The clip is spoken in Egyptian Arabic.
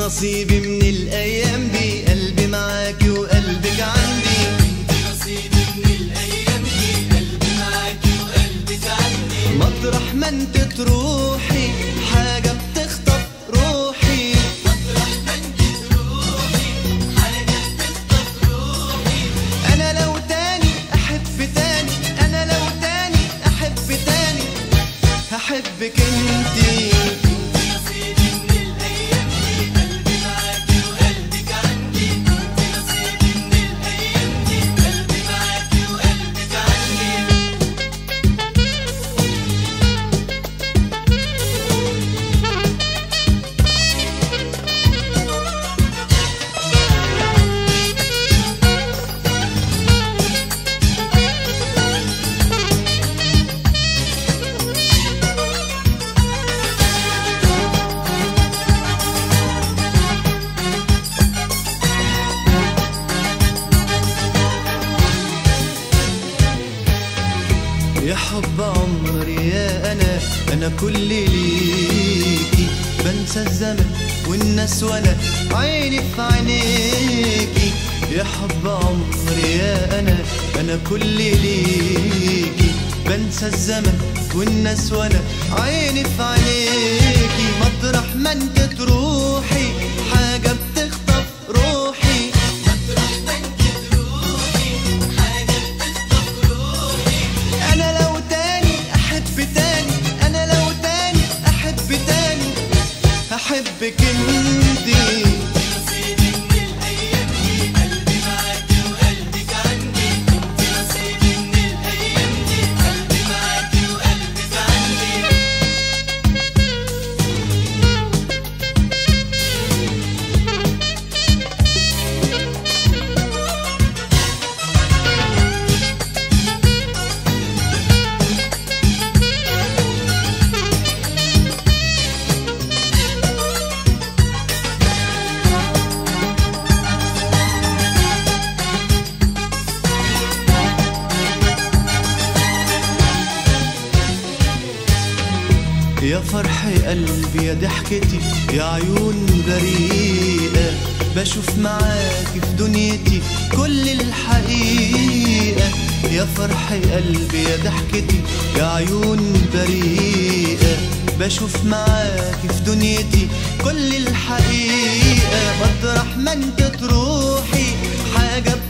نصيبي من الايام دي قلبي معاكي وقلبك عندي نصيبي من الايام دي قلبي معاكي وقلبك عندي مطرح ما انت تروحي حاجة بتخطف روحي مطرح ما انت تروحي حاجه بتخطف روحي انا لو تاني احب تاني انا لو تاني احب تاني هحبك انتي نصيبي من الايام دي قلبي معاكي وقلبك عندي نصيبي من الايام دي قلبي معاكي وقلبك عندي يا حب عمري يا انا انا كل ليكي بنسى الزمن والناس وانا عيني في عينيكي يا حب عمري يا انا انا كل ليكي بنسى الزمن والناس وانا عيني في عينيكي مطرح ما انت تروحي حاجة بتخطف روحي مطرح ما انت تروحي حاجه بتخطف روحي انا لو تاني احب تاني انا لو تاني احب تاني هحبك انتي نصيبي من الايام دي قلبي معاكي وقلبك عندي نصيبي من الايام دي قلبي معاكي وقلبك عندي يا فرح قلبي يا ضحكتي يا عيون بريئة بشوف معاكي في دنيتي كل الحقيقة يا فرح قلبي يا ضحكتي يا عيون بريئة بشوف معاكي في دنيتي كل الحقيقة مطرح ما انت تروحي حاجة